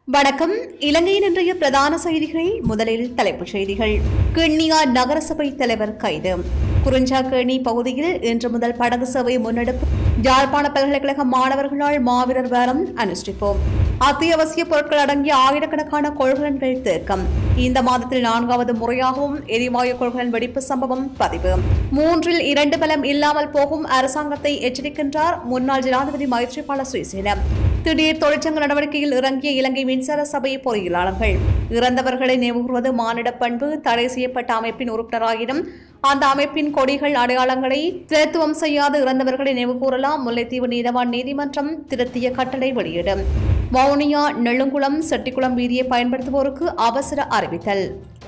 வணக்கம் இலங்கையின் இன்றைய பிரதான செய்திகள் முதலில் தலைப்புச் செய்திகள் கிண்ணியா நகரசபை தலைவர் கைது குறிஞ்சாக்கேணி பகுதியில் இன்று முதல் படகு சேவை முன்னெடுப்பு யாழ்ப்பாண பல்கலைக்கழக மாணவர்களால் மாவீரர் வாரம் அனுஷ்டிப்போம் அத்தியாவசிய பொருட்கள் அடங்கிய ஆயிரக்கணக்கான கொள்கலன்கள் தேக்கம் இந்த மாதத்தில் நான்காவது முறையாகவும் எரிவாயு கொள்கலன் வெடிப்பு சம்பவம் பதிவு மூன்றில் இரண்டு பலம் இல்லாமல் போகும் அரசாங்கத்தை எச்சரிக்கின்றார் முன்னாள் ஜனாதிபதி மைத்ரிபால சிறிசேன திடீர் தொழிற்சங்க நடவடிக்கையில் இறங்கிய இலங்கை மின்சார சபை பொறியியலாளர்கள் இறந்தவர்களை நினைவுகூர்வது மானிட பண்பு தடை செய்யப்பட்ட அமைப்பின் உறுப்பினராயினும் அந்த அமைப்பின் கொடிகள் அடையாளங்களை திருத்துவம் செய்யாத இறந்தவர்களை நினைவுகூரலாம் முல்லைத்தீவு நீதவான் நீதிமன்றம் திருத்திய கட்டளை வெளியிடும் வவுனியா நெள்ளுங்குளம் செட்டிக்குளம் வீதியை பயன்படுத்துவோருக்கு அவசர அறிவித்தல்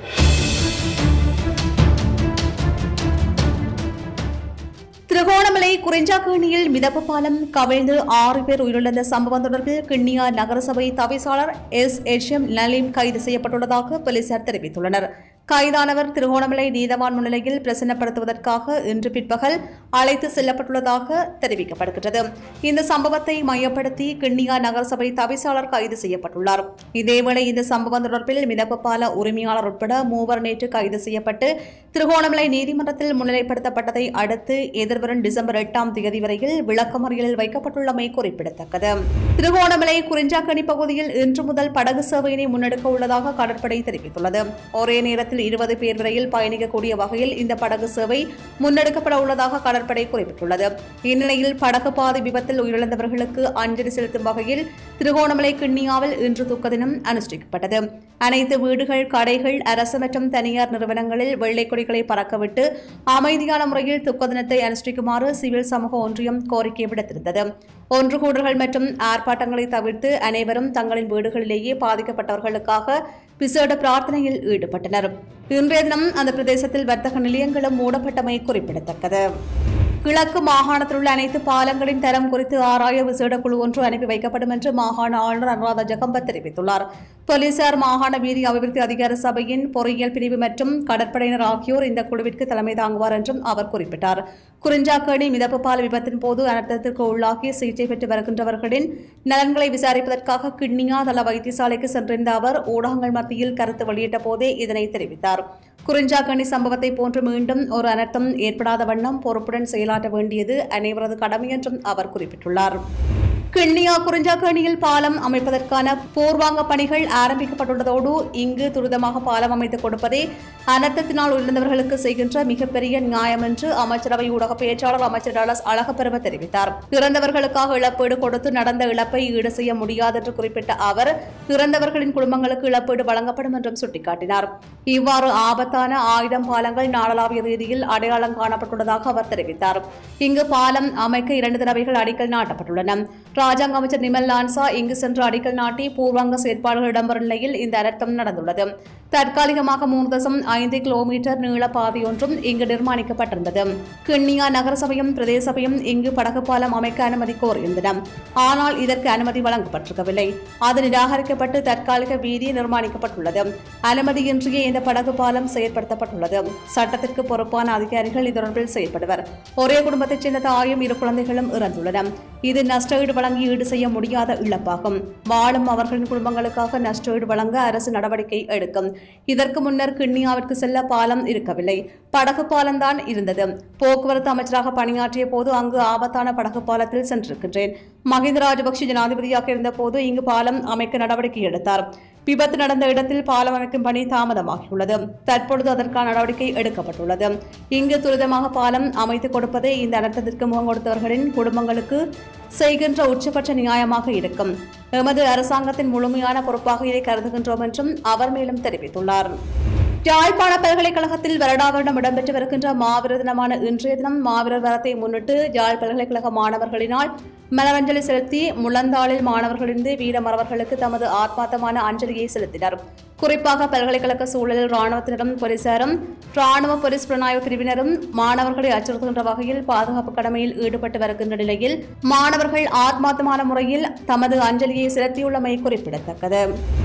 திருகோணமலை குறிஞ்சாக்கேணியில் மிதப்பு பாலம் கவிழ்ந்து ஆறு பேர் உயிரிழந்த சம்பவம் தொடர்பில் கிண்ணியா நகரசபை தவிசாளர் எஸ் எச் எம் நலீம் கைது செய்யப்பட்டுள்ளதாக போலீசார் தெரிவித்துள்ளனர் கைதானவர் திருகோணமலை நீதவான் முன்னிலையில் பிரசன்னப்படுத்துவதற்காக இன்று பிற்பகல் அழைத்து செல்லப்பட்டுள்ளதாக தெரிவிக்கப்படுகிறது இந்த சம்பவத்தை மையப்படுத்தி கிண்ணியா நகரசபை தவிசாளர் கைது செய்யப்பட்டுள்ளார் இதேவேளை இந்த சம்பவம் தொடர்பில் மிதப்பு பால உரிமையாளர் உட்பட மூவர் நேற்று கைது செய்யப்பட்டு திருகோணமலை நீதிமன்றத்தில் முன்னிலைப்படுத்தப்பட்டதை அடுத்து எதிர்வரும் டிசம்பர் எட்டாம் தேதி வரையில் விளக்கமறியலில் வைக்கப்பட்டுள்ளமை குறிப்பிடத்தக்கது திருகோணமலை குறிஞ்சாக்கணி பகுதியில் இன்று முதல் படகு சேவையினை முன்னெடுக்க உள்ளதாக கடற்படை தெரிவித்துள்ளது ஒரே நேரத்தில் இருபது பேர் வரையில் பயணிக்கக்கூடிய வகையில் இந்த படகு சேவை முன்னெடுக்கப்பட உள்ளதாக கடற்படை குறிப்பிட்டுள்ளது இந்நிலையில் படகு பாதை விபத்தில் உயிரிழந்தவர்களுக்கு அஞ்சலி செலுத்தும் வகையில் திருகோணமலை கிண்ணியாவில் இன்று துக்க தினம் அனுஷ்டிக்கப்பட்டது அனைத்து வீடுகள் கடைகள் அரசு மற்றும் தனியார் நிறுவனங்களில் வெள்ளை கொடிகளை பறக்கவிட்டு அமைதியான முறையில் துக்க தினத்தை அனுஷ்டிக்குமாறு சிவில் சமூக ஒன்றியம் கோரிக்கை விடுத்திருந்தது ஒன்று கூடல்கள் மற்றும் ஆர்ப்பாட்டங்களை தவிர்த்து அனைவரும் தங்களின் வீடுகளிலேயே பாதிக்கப்பட்டவர்களுக்காக விசேட பிரார்த்தனையில் ஈடுபட்டனர் இன்றைய தினம் அந்த பிரதேசத்தில் வர்த்தக நிலையங்களும் மூடப்பட்டமை குறிப்பிடத்தக்கது கிழக்கு மாகாணத்தில் உள்ள அனைத்து பாலங்களின் தரம் குறித்து ஆராய விசேட குழு ஒன்று அனுப்பி வைக்கப்படும் என்று மாகாண ஆளுநர் அனுராதா ஜெகம்பத் தெரிவித்துள்ளார் போலீசார் மாகாண வீதி அபிவிருத்தி அதிகார சபையின் பொறியியல் பிரிவு மற்றும் கடற்படையினர் ஆகியோர் இந்த குழுவிற்கு தலைமை தாங்குவார் என்றும் அவர் குறிப்பிட்டார் குறிஞ்சாக்கேணி மிதப்பு பால விபத்தின் போது அனர்த்தத்திற்கு உள்ளாகி சிகிச்சை பெற்று வருகின்றவர்களின் நலன்களை விசாரிப்பதற்காக கிண்ணியா தள வைத்தியசாலைக்கு சென்றிருந்த அவர் ஊடகங்கள் மத்தியில் கருத்து வெளியிட்ட போதே இதனை தெரிவித்தார் குறிஞ்சாக்கணி சம்பவத்தை போன்று மீண்டும் ஒரு அனர்த்தம் ஏற்படாத வண்ணம் பொறுப்புடன் செயலாற்ற வேண்டியது அனைவரது கடமை என்றும் அவர் குறிப்பிட்டுள்ளார் கிண்ணியா குறிஞ்சாக்கணியில் பாலம் அமைப்பதற்கான பூர்வாங்க பணிகள் ஆரம்பிக்கப்பட்டுள்ளதோடு இங்கு துரிதமாக பாலம் அமைத்துக் கொடுப்பதே அனர்த்தத்தினால் உயிரிழந்தவர்களுக்கு செய்கின்ற மிகப்பெரிய நியாயம் என்று அமைச்சரவை ஊடக பேச்சாளர் அமைச்சர் டாலஸ் அழகப்பெரும தெரிவித்தார் இறந்தவர்களுக்காக இழப்பீடு கொடுத்து நடந்த இழப்பை ஈடு செய்ய முடியாது என்று குறிப்பிட்ட அவர் இறந்தவர்களின் குடும்பங்களுக்கு இழப்பீடு வழங்கப்படும் என்றும் சுட்டிக்காட்டினார் இவ்வாறு ஆபத்தான ஆயுதம் பாலங்கள் நாடளாவிய ரீதியில் அடையாளம் காணப்பட்டுள்ளதாக அவர் தெரிவித்தார் இங்கு பாலம் அமைக்க இரண்டு தடவைகள் அடிக்கல் நாட்டப்பட்டுள்ளன ராஜாங்க அமைச்சர் நிமல் லான்சா இங்கு சென்று அடிக்கல் நாட்டி பூர்வாங்க செயற்பாடுகள் இடம்பெறும் நிலையில் இந்த அனர்த்தம் நடந்துள்ளது தற்காலிகமாக மூன்று தசம் ஐந்து கிலோமீட்டர் நீள பாதை ஒன்றும் இங்கு நிர்மாணிக்கப்பட்டிருந்தது கிண்ணியா நகரசபையும் பிரதேச சபையும் இங்கு படகு பாலம் அமைக்க அனுமதி கோரியிருந்தன ஆனால் இதற்கு அனுமதி வழங்கப்பட்டிருக்கவில்லை அது நிராகரிக்கப்பட்டு தற்காலிக வீதி நிர்மாணிக்கப்பட்டுள்ளது அனுமதியின்றியே இந்த படகு பாலம் செயற்படுத்தப்பட்டுள்ளது சட்டத்திற்கு பொறுப்பான அதிகாரிகள் இது தொடர்பில் செயல்படுவர் ஒரே குடும்பத்தைச் சேர்ந்த தாயும் இரு குழந்தைகளும் இறந்துள்ளன இது நஷ்டஈடு வழங்கி ஈடு செய்ய முடியாத இழப்பாகும் வாழும் அவர்களின் குடும்பங்களுக்காக நஷ்டஈடு வழங்க அரசு நடவடிக்கை எடுக்கும் இதற்கு முன்னர் கிண்ணியாவிற்கு செல்ல பாலம் இருக்கவில்லை படகு பாலம்தான் இருந்தது போக்குவரத்து அமைச்சராக பணியாற்றிய போது அங்கு ஆபத்தான படகு பாலத்தில் சென்றிருக்கின்றேன் மஹிந்த ராஜபக்ஷ ஜனாதிபதியாக இருந்தபோது இங்கு பாலம் அமைக்க நடவடிக்கை எடுத்தார் விபத்து நடந்த இடத்தில் பாலம் அமைக்கும் பணி தாமதமாகியுள்ளது தற்பொழுது அதற்கான நடவடிக்கை எடுக்கப்பட்டுள்ளது இங்கு துரிதமாக பாலம் அமைத்துக் கொடுப்பதே இந்த அனர்த்தத்திற்கு முகம் கொடுத்தவர்களின் குடும்பங்களுக்கு செய்கின்ற உச்சபட்ச நியாயமாக இருக்கும் எமது அரசாங்கத்தின் முழுமையான பொறுப்பாக இதை கருதுகின்றோம் என்றும் அவர் மேலும் தெரிவித்துள்ளார் யாழ்ப்பாண பல்கலைக்கழகத்தில் வருடா வருடம் இடம்பெற்று வருகின்ற மாவீரர் தினமான இன்றைய தினம் மாவீரர் வரத்தை முன்னிட்டு யாழ் பல்கலைக்கழக மாணவர்களினால் மலரஞ்சலி செலுத்தி முழந்தாளில் மாணவர்களிருந்து வீரமறவர்களுக்கு தமது ஆத்மார்த்தமான அஞ்சலியை செலுத்தினர் குறிப்பாக பல்கலைக்கழக சூழலில் ராணுவத்தினரும் போலீசாரும் ராணுவ போலீஸ் புலனாய்வு பிரிவினரும் மாணவர்களை அச்சுறுத்துகின்ற வகையில் பாதுகாப்பு கடமையில் ஈடுபட்டு வருகின்ற நிலையில் மாணவர்கள் ஆத்மார்த்தமான முறையில் தமது அஞ்சலியை செலுத்தியுள்ளமை குறிப்பிடத்தக்கது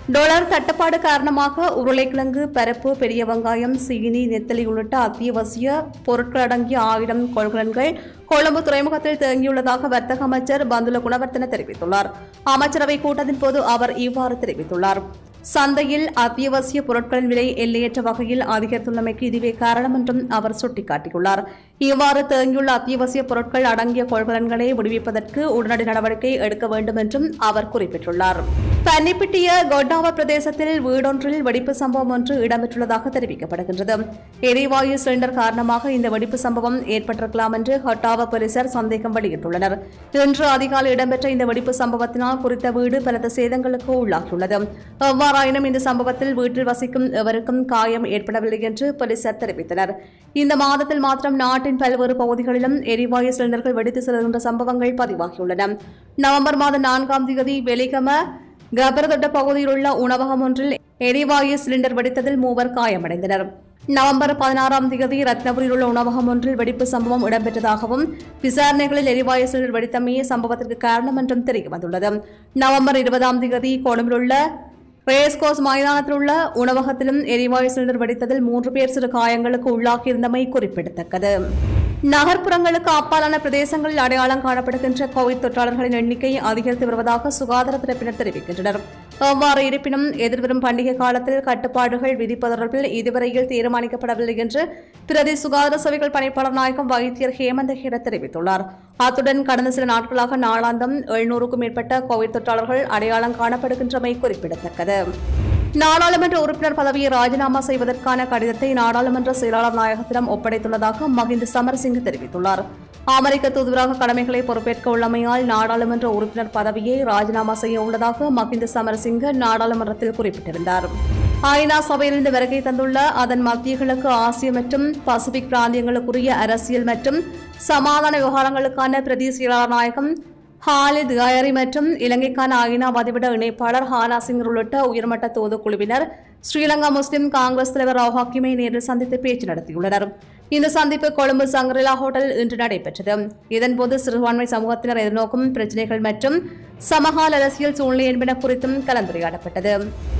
டொலர் தட்டுப்பாடு காரணமாக உருளைக்கிழங்கு பருப்பு பெரிய வெங்காயம் சீனி நெத்தலி உள்ளிட்ட அத்தியாவசிய பொருட்கள் அடங்கிய ஆயிரம் கொள்கலன்கள் கொழும்பு துறைமுகத்தில் தேங்கியுள்ளதாக வர்த்தக அமைச்சர் பந்துல குணவர்த்தன தெரிவித்துள்ளார் அமைச்சரவை கூட்டத்தின் போது அவர் இவ்வாறு தெரிவித்துள்ளார் சந்தையில் அத்தியாவசிய பொருட்களின் விலை எல்லையற்ற வகையில் அதிகரித்துள்ளமைக்கு இதுவே காரணம் என்றும் அவர் சுட்டிக்காட்டியுள்ளார் இவ்வாறு தேங்கியுள்ள அத்தியாவசிய பொருட்கள் அடங்கிய கொள்கலன்களை விடுவிப்பதற்கு உடனடி நடவடிக்கை எடுக்க வேண்டும் என்றும் அவர் குறிப்பிட்டுள்ளார் பன்னிப்பிட்டிய கொட்டாவ பிரதேசத்தில் வீடொன்றில் வெடிப்பு சம்பவம் ஒன்று இடம்பெற்றுள்ளதாக தெரிவிக்கப்படுகின்றது எரிவாயு சிலிண்டர் காரணமாக இந்த வெடிப்பு சம்பவம் ஏற்பட்டிருக்கலாம் என்று ஹட்டாவ போலீசார் சந்தேகம் வெளியிட்டுள்ளனர் இன்று அதிகாலை இடம்பெற்ற இந்த வெடிப்பு சம்பவத்தினால் குறித்த வீடு பலத்த சேதங்களுக்கு உள்ளாகியுள்ளது எவ்வாறாயினும் இந்த சம்பவத்தில் வீட்டில் வசிக்கும் எவருக்கும் காயம் ஏற்படவில்லை என்று போலீசார் தெரிவித்தனர் இந்த மாதத்தில் மாத்திரம் நாட்டின் பல்வேறு பகுதிகளிலும் எரிவாயு சிலிண்டர்கள் வெடித்து செல்கின்ற சம்பவங்கள் பதிவாகியுள்ளன நவம்பர் மாதம் நான்காம் தேதி வெலிகம கபரதொட்ட பகுதியில் உள்ள உணவகம் ஒன்றில் எரிவாயு சிலிண்டர் வெடித்ததில் மூவர் காயமடைந்தனர் நவம்பர் பதினாறாம் தேதி ரத்னபுரியில் உள்ள உணவகம் ஒன்றில் வெடிப்பு சம்பவம் இடம்பெற்றதாகவும் விசாரணைகளில் எரிவாயு சிலிண்டர் வெடித்தமையே சம்பவத்திற்கு காரணம் என்றும் தெரியவந்துள்ளது நவம்பர் இருபதாம் தேதி கொழும்பில் உள்ள ரேஸ்கோஸ் மைதானத்தில் உள்ள உணவகத்திலும் எரிவாயு சிலிண்டர் வெடித்ததில் மூன்று பேர் சிறு காயங்களுக்கு உள்ளாகியிருந்தமை குறிப்பிடத்தக்கது நகர்ப்புறங்களுக்கு அப்பாலான பிரதேசங்களில் அடையாளம் காணப்படுகின்ற கோவிட் தொற்றாளர்களின் எண்ணிக்கை அதிகரித்து வருவதாக சுகாதார தரப்பினர் தெரிவிக்கின்றனர் எவ்வாறு இருப்பினும் எதிர்வரும் பண்டிகை காலத்தில் கட்டுப்பாடுகள் விதிப்பது தொடர்பில் இதுவரையில் தீர்மானிக்கப்படவில்லை என்று பிரதி சுகாதார சேவைகள் பணிப்பாளர் நாயகம் வைத்தியர் ஹேமந்த ஹேர தெரிவித்துள்ளார் அத்துடன் கடந்த சில நாட்களாக நாளாந்தம் எழுநூறுக்கும் மேற்பட்ட கோவிட் தொற்றாளர்கள் அடையாளம் காணப்படுகின்றமை குறிப்பிடத்தக்கது நாடாளுமன்ற உறுப்பினர் பதவியை ராஜினாமா செய்வதற்கான கடிதத்தை நாடாளுமன்ற செயலாளர் நாயகத்திடம் ஒப்படைத்துள்ளதாக மகிந்த சமரசிங்க தெரிவித்துள்ளார் அமெரிக்க தூதுவராக கடமைகளை பொறுப்பேற்க உள்ளமையால் நாடாளுமன்ற உறுப்பினர் பதவியை ராஜினாமா செய்ய உள்ளதாக மகிந்த சமரசிங்க நாடாளுமன்றத்தில் குறிப்பிட்டிருந்தார் ஐநா சபையிலிருந்து வருகை தந்துள்ள அதன் மத்திய கிழக்கு ஆசிய மற்றும் பசிபிக் பிராந்தியங்களுக்குரிய அரசியல் மற்றும் சமாதான விவகாரங்களுக்கான பிரதி செயலாளர் நாயகம் ஹாலித் கயரி மற்றும் இலங்கைக்கான ஐநா வதிவிட இணைப்பாளர் ஹானா சிங் உள்ளிட்ட உயர்மட்ட தூதுக்குழுவினர் ஸ்ரீலங்கா முஸ்லிம் காங்கிரஸ் தலைவர் ராவ் ஹக்கீமை நேரில் சந்தித்து பேச்சு நடத்தியுள்ளனர் இந்த சந்திப்பு கொழும்பு சங்கரிலா ஹோட்டல் இன்று நடைபெற்றது இதன்போது சிறுபான்மை சமூகத்தினர் எதிர்நோக்கும் பிரச்சினைகள் மற்றும் சமகால அரசியல் சூழ்நிலை என்பன குறித்தும் கலந்துரையாடப்பட்டது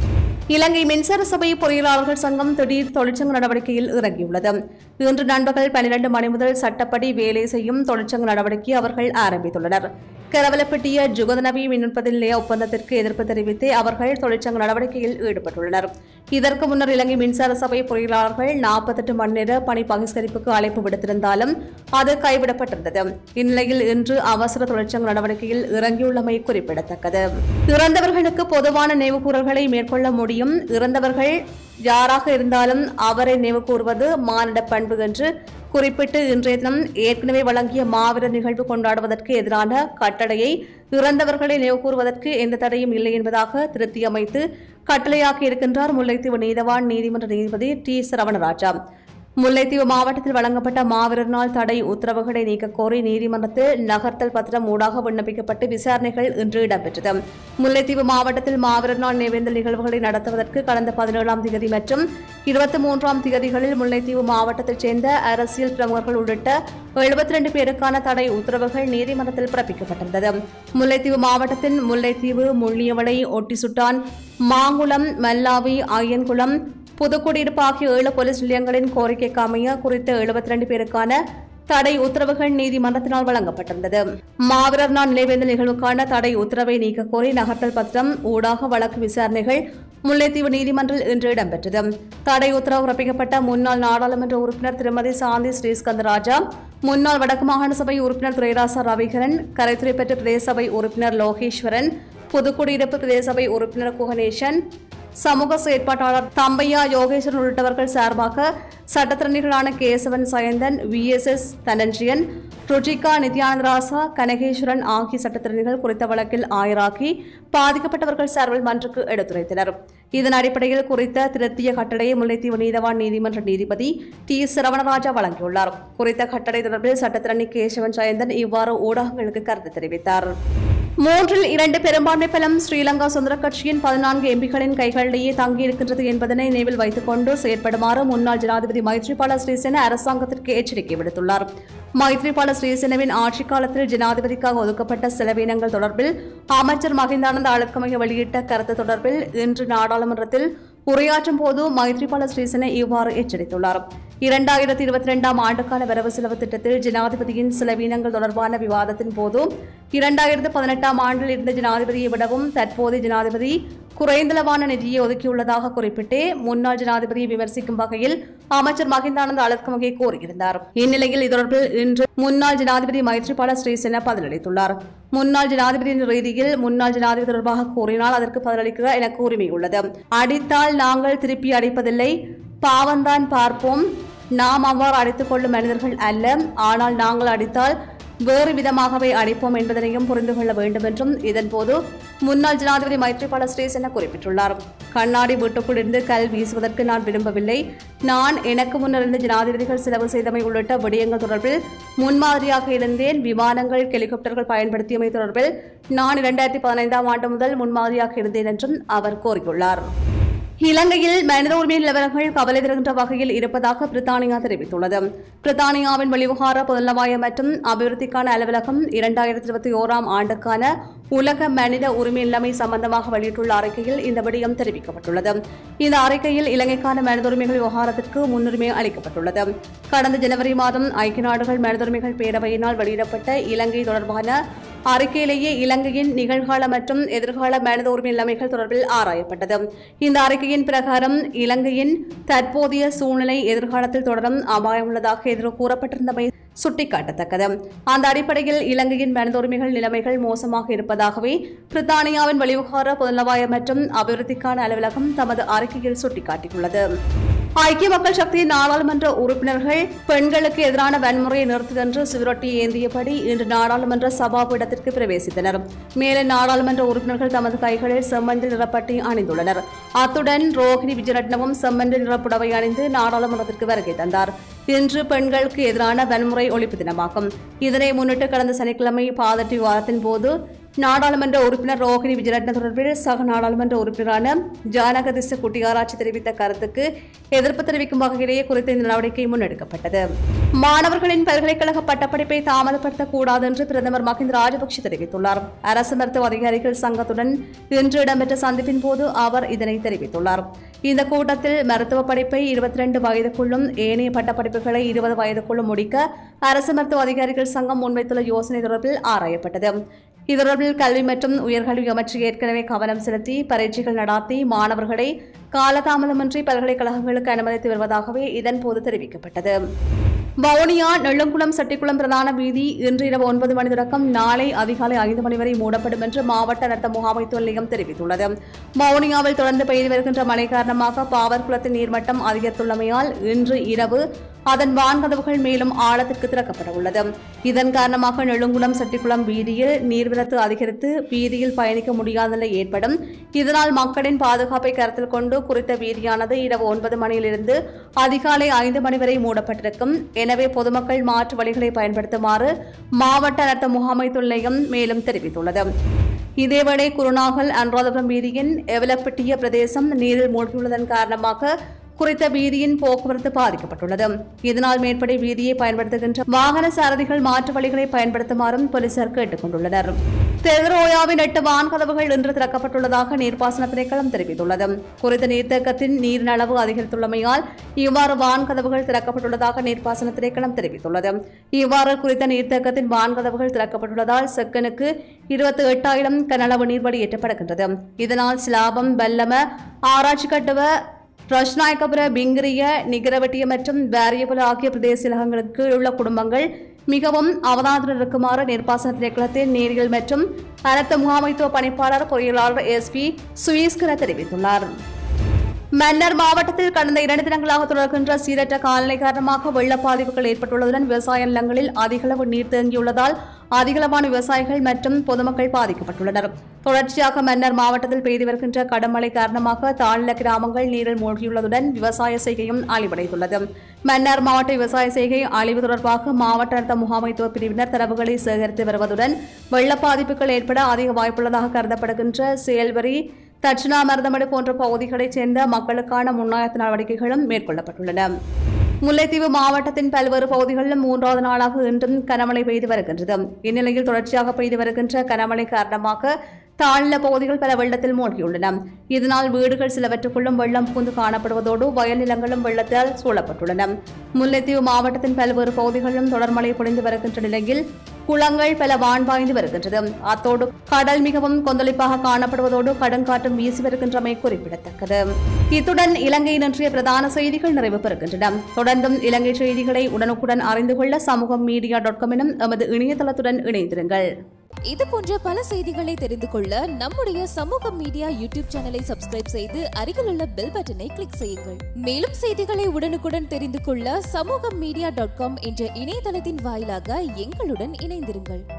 இலங்கை மின்சார சபை பொறியியலாளர்கள் சங்கம் திடீர் தொழிற்சங்க நடவடிக்கையில் இறங்கியுள்ளது இன்று நண்பகல் பன்னிரண்டு மணி முதல் சட்டப்படி வேலை செய்யும் தொழிற்சங்க நடவடிக்கை அவர்கள் ஆரம்பித்துள்ளனர் கரவலப்பட்டிய ஜுகதநபி மின்னுற்பதி நிலைய ஒப்பந்தத்திற்கு எதிர்ப்பு தெரிவித்து அவர்கள் தொழிற்சங்க நடவடிக்கையில் ஈடுபட்டுள்ளனர் இதற்கு முன்னர் இலங்கை மின்சார சபை பொறியியலாளர்கள் நாற்பத்தெட்டு மணி நேர பணி பகிஷ்கரிப்புக்கு அழைப்பு விடுத்திருந்தாலும் அது கைவிடப்பட்டிருந்தது இந்நிலையில் இன்று அவசர தொழிற்சங்க நடவடிக்கையில் இறங்கியுள்ளமை குறிப்பிடத்தக்கது இறந்தவர்களுக்கு பொதுவான நினைவுகூறல்களை மேற்கொள்ள முடியும் இறந்தவர்கள் யாராக இருந்தாலும் அவரை நினைவு கூறுவது மானிட பண்பு என்று குறிப்பிட்டு இன்றைய தினம் ஏற்கனவே வழங்கிய மாவீரர் நிகழ்வு கொண்டாடுவதற்கு எதிரான கட்டளையை இறந்தவர்களை நினைவு கூறுவதற்கு எந்த தடையும் இல்லை என்பதாக திருத்தியமைத்து கட்டளையாக்கி இருக்கின்றார் முல்லைத்தீவு நீதவான் நீதிமன்ற நீதிபதி டி சரவணராஜா முல்லைத்தீவு மாவட்டத்தில் வழங்கப்பட்ட மாவீரர் நாள் தடை உத்தரவுகளை நீக்கக் கோரி நீதிமன்றத்தில் நகர்த்தல் பத்திரம் ஊடாக விண்ணப்பிக்கப்பட்டு விசாரணைகள் இன்று இடம்பெற்றது முல்லைத்தீவு மாவட்டத்தில் மாவீரர் நாள் நினைவேந்தல் நிகழ்வுகளை நடத்துவதற்கு கடந்த பதினேழாம் தேதி மற்றும் இருபத்தி மூன்றாம் தேதிகளில் முல்லைத்தீவு மாவட்டத்தைச் சேர்ந்த அரசியல் பிரமுகர்கள் உள்ளிட்ட எழுபத்தி ரெண்டு பேருக்கான தடை உத்தரவுகள் நீதிமன்றத்தில் பிறப்பிக்கப்பட்டிருந்தது முல்லைத்தீவு மாவட்டத்தின் முல்லைத்தீவு முள்ளியவளை ஒட்டிசுட்டான் மாங்குளம் மல்லாவி ஐயன்குளம் புதுக்குடியிருப்பு ஆகிய ஏழு போலீஸ் நிலையங்களின் கோரிக்கைக்கு அமைய குறித்த எழுபத்தி ரெண்டு பேருக்கான தடை உத்தரவுகள் நீதிமன்றத்தினால் வழங்கப்பட்டிருந்தது மாவீரர் நாள் நினைவேந்தல் நிகழ்வுக்கான தடை உத்தரவை நீக்க கோரி நகர்த்தல் பத்திரம் ஊடாக வழக்கு விசாரணைகள் முல்லைத்தீவு நீதிமன்றில் இன்று இடம்பெற்றது தடை உத்தரவு பிறப்பிக்கப்பட்ட முன்னாள் நாடாளுமன்ற உறுப்பினர் திருமதி சாந்தி ஸ்ரீஸ்கந்தராஜா முன்னாள் வடக்கு மாகாண சபை உறுப்பினர் துரைராசா ரவிகரன் கரைத்துறை பெற்ற பிரதேச சபை உறுப்பினர் லோகேஸ்வரன் புதுக்குடியிருப்பு பிரதேச சபை உறுப்பினர் குகணேசன் சமூக செயற்பாட்டாளர் தம்பையா யோகேஸ்வரன் உள்ளிட்டவர்கள் சார்பாக சட்டத்திறனிகளான கேசவன் சயந்தன் விஎஸ்எஸ் தனஞ்சியன் ருஜிகா நித்யானந்தராசா கனகேஸ்வரன் ஆகிய சட்டத்திறனிகள் குறித்த வழக்கில் ஆயராகி பாதிக்கப்பட்டவர்கள் சார்பில் மன்றுக்கு எடுத்துரைத்தனர் இதன் அடிப்படையில் குறித்த திருத்திய கட்டளையை முல்லைத்தீவு நீதவான் நீதிமன்ற நீதிபதி டி சரவணராஜா வழங்கியுள்ளார் குறித்த கட்டளை தொடர்பில் சட்டத்திறனி கேசவன் சயந்தன் இவ்வாறு ஊடகங்களுக்கு கருத்து தெரிவித்தார் மூன்றில் இரண்டு பெரும்பான்மை பலம் ஸ்ரீலங்கா சுதந்திர கட்சியின் பதினான்கு எம்பிகளின் கைகளிலேயே தங்கியிருக்கின்றது என்பதனை நினைவில் வைத்துக் கொண்டு செயற்படுமாறு முன்னாள் ஜனாதிபதி மைத்ரிபால ஸ்ரீசேன அரசாங்கத்திற்கு எச்சரிக்கை விடுத்துள்ளார் மைத்ரிபால ஸ்ரீசேனவின் ஆட்சிக் காலத்தில் ஜனாதிபதிக்காக ஒதுக்கப்பட்ட செலவினங்கள் தொடர்பில் அமைச்சர் மகிந்தானந்த அழுக்கமைய வெளியிட்ட கருத்து தொடர்பில் இன்று நாடாளுமன்றத்தில் உரையாற்றும் போது மைத்ரிபால ஸ்ரீசேன இவ்வாறு எச்சரித்துள்ளார் இரண்டாயிரத்தி இருபத்தி ரெண்டாம் ஆண்டுக்கான வரவு செலவு திட்டத்தில் ஜனாதிபதியின் செலவினங்கள் தொடர்பான விவாதத்தின் போது இரண்டாயிரத்து பதினெட்டாம் ஆண்டில் இருந்த ஜனாதிபதியை விடவும் தற்போதைய ஜனாதிபதி குறைந்தளவான நிதியை ஒதுக்கியுள்ளதாக குறிப்பிட்டு முன்னாள் ஜனாதிபதியை விமர்சிக்கும் வகையில் அமைச்சர் மகிந்தானந்த அழுத்கமகை கோரியிருந்தார் இந்நிலையில் இது தொடர்பில் இன்று முன்னாள் ஜனாதிபதி மைத்ரிபால ஸ்ரீசேன பதிலளித்துள்ளார் முன்னாள் ஜனாதிபதியின் ரீதியில் முன்னாள் ஜனாதிபதி தொடர்பாக கூறினால் அதற்கு பதிலளிக்க எனக்கு உரிமை உள்ளது அடித்தால் நாங்கள் திருப்பி அடிப்பதில்லை பாவம்தான் பார்ப்போம் நாம் அவ்வாறு அடித்துக் கொள்ளும் மனிதர்கள் அல்ல ஆனால் நாங்கள் அடித்தால் வேறு விதமாகவே அடிப்போம் என்பதனையும் புரிந்து கொள்ள வேண்டும் என்றும் இதன்போது முன்னாள் ஜனாதிபதி மைத்ரிபால ஸ்ரீசேன குறிப்பிட்டுள்ளார் கண்ணாடி வீட்டுக்குள் இருந்து கல் வீசுவதற்கு நான் விரும்பவில்லை நான் எனக்கு முன்னர் இருந்த ஜனாதிபதிகள் செலவு செய்தமை உள்ளிட்ட விடயங்கள் தொடர்பில் முன்மாதிரியாக இருந்தேன் விமானங்கள் ஹெலிகாப்டர்கள் பயன்படுத்தியமை தொடர்பில் நான் இரண்டாயிரத்தி பதினைந்தாம் ஆண்டு முதல் முன்மாதிரியாக இருந்தேன் என்றும் அவர் கூறியுள்ளார் இலங்கையில் மனித உரிமை நிலவரங்கள் கவலை தருகின்ற வகையில் இருப்பதாக பிரித்தானியா தெரிவித்துள்ளது பிரித்தானியாவின் வெளிவிவகார பொதுநலவாய மற்றும் அபிவிருத்திக்கான அலுவலகம் இரண்டாயிரத்தி இருபத்தி ஓராம் ஆண்டுக்கான உலக மனித உரிமை நிலைமை சம்பந்தமாக வெளியிட்டுள்ள அறிக்கையில் இந்த விடயம் தெரிவிக்கப்பட்டுள்ளது இந்த அறிக்கையில் இலங்கைக்கான மனித உரிமைகள் விவகாரத்திற்கு முன்னுரிமை அளிக்கப்பட்டுள்ளது கடந்த ஜனவரி மாதம் ஐக்கிய நாடுகள் மனித உரிமைகள் பேரவையினால் வெளியிடப்பட்ட இலங்கை தொடர்பான அறிக்கையிலேயே இலங்கையின் நிகழ்கால மற்றும் எதிர்கால மனித உரிமை நிலைமைகள் தொடர்பில் ஆராயப்பட்டது இந்த அறிக்கையின் பிரகாரம் இலங்கையின் தற்போதைய சூழ்நிலை எதிர்காலத்தில் தொடரும் அபாயம் உள்ளதாக எதிர்வு கூறப்பட்டிருந்தமை சுட்டிக்காட்டத்தக்கது அந்த அடிப்படையில் இலங்கையின் மனித உரிமைகள் நிலைமைகள் மோசமாக இருப்பதாகவே பிரித்தானியாவின் வெளிவிவகார பொதுநலவாய மற்றும் அபிவிருத்திக்கான அலுவலகம் தமது அறிக்கையில் சுட்டிக்காட்டியுள்ளது ஐக்கிய மக்கள் சக்தியின் நாடாளுமன்ற உறுப்பினர்கள் பெண்களுக்கு எதிரான வன்முறையை நிறுத்துதென்று சுவரொட்டி ஏந்தியபடி இன்று நாடாளுமன்ற சபாபீடத்திற்கு பிரவேசித்தனர் மேலும் நாடாளுமன்ற உறுப்பினர்கள் தமது கைகளில் செம்மஞ்சள் நிறப்பட்டி அணிந்துள்ளனர் அத்துடன் ரோஹிணி விஜயரட்னமும் செம்மஞ்சள் நிறப்புடவை அணிந்து நாடாளுமன்றத்திற்கு வருகை தந்தார் இன்று பெண்களுக்கு எதிரான வன்முறை ஒழிப்பு தினமாகும் இதனை முன்னிட்டு கடந்த சனிக்கிழமை பாதட்டி விவாதத்தின் போது நாடாளுமன்ற உறுப்பினர் ரோஹிணி விஜயரட்ன தொடர்பில் சக நாடாளுமன்ற உறுப்பினரான ஜானகதிச குட்டியாராய்ச்சி தெரிவித்த கருத்துக்கு எதிர்ப்பு தெரிவிக்கும் வகையிலேயே குறித்த இந்த நடவடிக்கை முன்னெடுக்கப்பட்டது மாணவர்களின் பல்கலைக்கழக பட்டப்படிப்பை தாமதப்படுத்தக்கூடாது என்று பிரதமர் மஹிந்த ராஜபக்ஷ தெரிவித்துள்ளார் அரசு மருத்துவ அதிகாரிகள் சங்கத்துடன் இன்று இடம்பெற்ற சந்திப்பின் போது அவர் இதனை தெரிவித்துள்ளார் இந்த கூட்டத்தில் மருத்துவ படிப்பை இருபத்தி ரெண்டு வயதுக்குள்ளும் ஏனைய பட்டப்படிப்புகளை இருபது வயதுக்குள்ளும் முடிக்க அரசு மருத்துவ அதிகாரிகள் சங்கம் முன்வைத்துள்ள யோசனை தொடர்பில் ஆராயப்பட்டது இது தொடர்பில் கல்வி மற்றும் உயர்கல்வி அமைச்சர் ஏற்கனவே கவனம் செலுத்தி பரீட்சைகள் நடாத்தி மாணவர்களை காலதாமதமின்றி பல்கலைக்கழகங்களுக்கு அனுமதித்து வருவதாகவே இதன்போது தெரிவிக்கப்பட்டது வவுனியா நெள்ளுங்குளம் செட்டிக்குளம் பிரதான வீதி இன்று இரவு ஒன்பது மணி தொடக்கம் நாளை அதிகாலை ஐந்து மணி வரை மூடப்படும் என்று மாவட்ட ரத்த முகாமைத்துவ நிலையம் தெரிவித்துள்ளது வவுனியாவில் தொடர்ந்து பெய்து வருகின்ற மழை காரணமாக பாவற்குளத்தின் நீர்மட்டம் அதிகரித்துள்ளமையால் இன்று இரவு அதன் வான்கதவுகள் மேலும் ஆழத்திற்கு திறக்கப்பட உள்ளது இதன் காரணமாக நெடுங்குளம் செட்டிக்குளம் வீதியில் நீர்வரத்து அதிகரித்து வீதியில் பயணிக்க முடியாத நிலை ஏற்படும் இதனால் மக்களின் பாதுகாப்பை கருத்தில் கொண்டு குறித்த வீதியானது இரவு ஒன்பது மணியிலிருந்து அதிகாலை ஐந்து மணி வரை மூடப்பட்டிருக்கும் எனவே பொதுமக்கள் மாற்று வழிகளை பயன்படுத்துமாறு மாவட்ட ரத்த முகாமைத்துவ நிலையம் மேலும் தெரிவித்துள்ளது இதேவேளை குருநாகல் அனுராதபுரம் வீதியின் எவலப்பட்டிய பிரதேசம் நீரில் மூழ்கியுள்ளதன் காரணமாக குறித்த வீதியின் போக்குவரத்து பாதிக்கப்பட்டுள்ளது இதனால் மேற்படி வீதியை பயன்படுத்துகின்ற வாகன சாரதிகள் மாற்று வழிகளை பயன்படுத்துமாறும் போலீசார் கேட்டுக் கொண்டுள்ளனர் தெருரோயாவின் எட்டு வான்கதவுகள் இன்று திறக்கப்பட்டுள்ளதாக நீர்ப்பாசன திணைக்களம் தெரிவித்துள்ளது குறித்த நீர்த்தேக்கத்தின் நீரின் அளவு அதிகரித்துள்ளமையால் இவ்வாறு வான்கதவுகள் திறக்கப்பட்டுள்ளதாக நீர்ப்பாசன திணைக்களம் தெரிவித்துள்ளது இவ்வாறு குறித்த நீர்த்தேக்கத்தின் வான்கதவுகள் திறக்கப்பட்டுள்ளதால் செக்கனுக்கு இருபத்தி எட்டாயிரம் கனளவு நீர் வெளியேற்றப்படுகின்றது இதனால் சிலாபம் வெல்லம ஆராய்ச்சி கட்டுவ ரஷ்நாயக்கபுர பிங்கிரிய நிகரவட்டிய மற்றும் வேரியபுல ஆகிய பிரதேச இலகங்களுக்கு உள்ள குடும்பங்கள் மிகவும் அவதானத்துடன் இருக்குமாறு நீர்ப்பாசன திணைக்களத்தின் நீரியல் மற்றும் அரத்த முகாமைத்துவ பணிப்பாளர் பொறியியலாளர் எஸ் பி சுயஸ்கர தெரிவித்துள்ளார் மன்னர் மாவட்டத்தில் கடந்த இரண்டு தினங்களாக தொடர்கின்ற சீரற்ற காலநிலை காரணமாக வெள்ள பாதிப்புகள் ஏற்பட்டுள்ளதுடன் விவசாய நிலங்களில் அதிகளவு நீர் தேங்கியுள்ளதால் அதிகளவான விவசாயிகள் மற்றும் பொதுமக்கள் பாதிக்கப்பட்டுள்ளனர் தொடர்ச்சியாக மன்னர் மாவட்டத்தில் பெய்து வருகின்ற கடுமழை காரணமாக தாழ்நில கிராமங்கள் நீரில் மூழ்கியுள்ளதுடன் விவசாய செய்கையும் அழிவடைந்துள்ளது மன்னார் மாவட்ட விவசாய செய்கை அழிவு தொடர்பாக மாவட்ட அர்த்த முகாமைத்துவ பிரிவினர் தரவுகளை சேகரித்து வருவதுடன் வெள்ள பாதிப்புகள் ஏற்பட அதிக வாய்ப்புள்ளதாக கருதப்படுகின்ற செயல்வரி தட்சிணாமருதமடு போன்ற பகுதிகளைச் சேர்ந்த மக்களுக்கான முன்னாயத்த நடவடிக்கைகளும் மேற்கொள்ளப்பட்டுள்ளன முல்லைத்தீவு மாவட்டத்தின் பல்வேறு பகுதிகளிலும் மூன்றாவது நாளாக இன்றும் கனமழை பெய்து வருகின்றது இந்நிலையில் தொடர்ச்சியாக பெய்து வருகின்ற கனமழை காரணமாக தாழ்நில பகுதிகள் பல வெள்ளத்தில் மூழ்கியுள்ளன இதனால் வீடுகள் சிலவற்றுக்குள்ளும் வெள்ளம் புகுந்து காணப்படுவதோடு வயல் நிலங்களும் வெள்ளத்தால் சூழப்பட்டுள்ளன முல்லைத்தீவு மாவட்டத்தின் பல்வேறு பகுதிகளிலும் தொடர் மழை பொழிந்து வருகின்ற நிலையில் குளங்கள் பல வான்பாய்ந்து வருகின்றது அத்தோடு கடல் மிகவும் கொந்தளிப்பாக காணப்படுவதோடு கடுங்காற்றும் வீசி வருகின்றமை குறிப்பிடத்தக்கது இத்துடன் இலங்கையின் இன்றைய பிரதான செய்திகள் நிறைவு பெறுகின்றன தொடர்ந்தும் இலங்கை செய்திகளை உடனுக்குடன் அறிந்து கொள்ள சமூகம் மீடியா டாட் காம் எனும் எமது இணையதளத்துடன் இணைந்திருங்கள் இது போன்ற பல செய்திகளை தெரிந்து கொள்ள நம்முடைய சமூக மீடியா யூடியூப் சேனலை சப்ஸ்கிரைப் செய்து அருகிலுள்ள பெல் பட்டனை கிளிக் செய்யுங்கள் மேலும் செய்திகளை உடனுக்குடன் தெரிந்து கொள்ள சமூக மீடியா டாட் காம் என்ற இணையதளத்தின் வாயிலாக எங்களுடன் இணைந்திருங்கள்